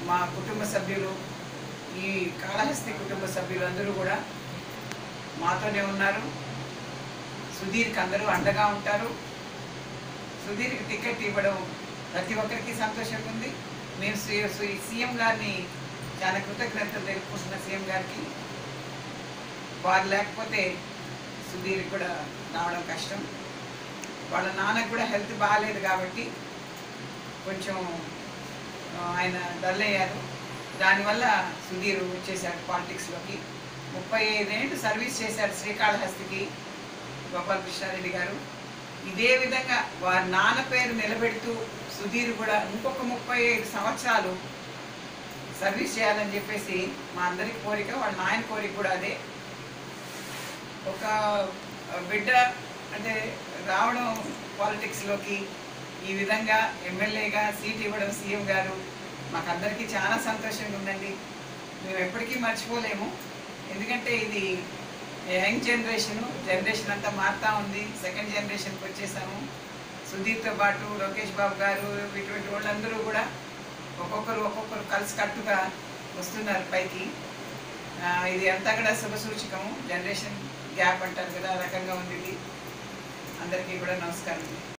మా కుటుంబ సభ్యులు ఈ కాళహస్తి కుటుంబ సభ్యులు అందరూ కూడా మాతోనే ఉన్నారు సుధీర్కి అందరూ అండగా ఉంటారు సుధీర్కి టికెట్ ఇవ్వడం ప్రతి ఒక్కరికి సంతోషంగా ఉంది మేము శ్రీ- శ్రీ- సీఎం గారిని చాలా కృతజ్ఞతలు తెలుపుకుంటున్న సీఎం గారికి వారు లేకపోతే సుధీర్ కూడా రావడం కష్టం వాళ్ళ నాన్నకు కూడా హెల్త్ బాగాలేదు కాబట్టి కొంచెం ఆ, ఆయన డల్ అయ్యారు దానివల్ల సుధీర్ వచ్చేసాడు పాలిటిక్స్లోకి ముప్పై ఐదేళ్ళు సర్వీస్ చేశారు శ్రీకాళహస్తికి గోపాలకృష్ణారెడ్డి గారు ఇదే విధంగా వారి నాన్న పేరు నిలబెడుతూ సుధీర్ కూడా ఇంకొక ముప్పై ఐదు సంవత్సరాలు సర్వీస్ చేయాలని చెప్పేసి మా అందరి కోరిక వాళ్ళ నాయన కోరిక కూడా అదే ఒక బిడ్డ అంటే రావడం పాలిటిక్స్లోకి ఈ విధంగా ఎమ్మెల్యేగా సీట్ ఇవ్వడం సీఎం గారు మాకందరికీ చాలా సంతోషంగా ఉందండి మేము ఎప్పటికీ మర్చిపోలేము ఎందుకంటే ఇది యంగ్ జనరేషన్ జనరేషన్ అంతా మారుతా ఉంది సెకండ్ జనరేషన్కి వచ్చేసాము సుధీర్తో పాటు లోకేష్ బాబు గారు ఇటువంటి వాళ్ళందరూ కూడా ఒక్కొక్కరు ఒక్కొక్కరు కలిసి కట్టుగా వస్తున్నారు పైకి ఆ, ఇది అంతా కూడా శుభ సూచకము జనరేషన్ గ్యాప్ అంటారు కదా ఆ రకంగా ఉంది ఇది అందరికీ కూడా నమస్కారం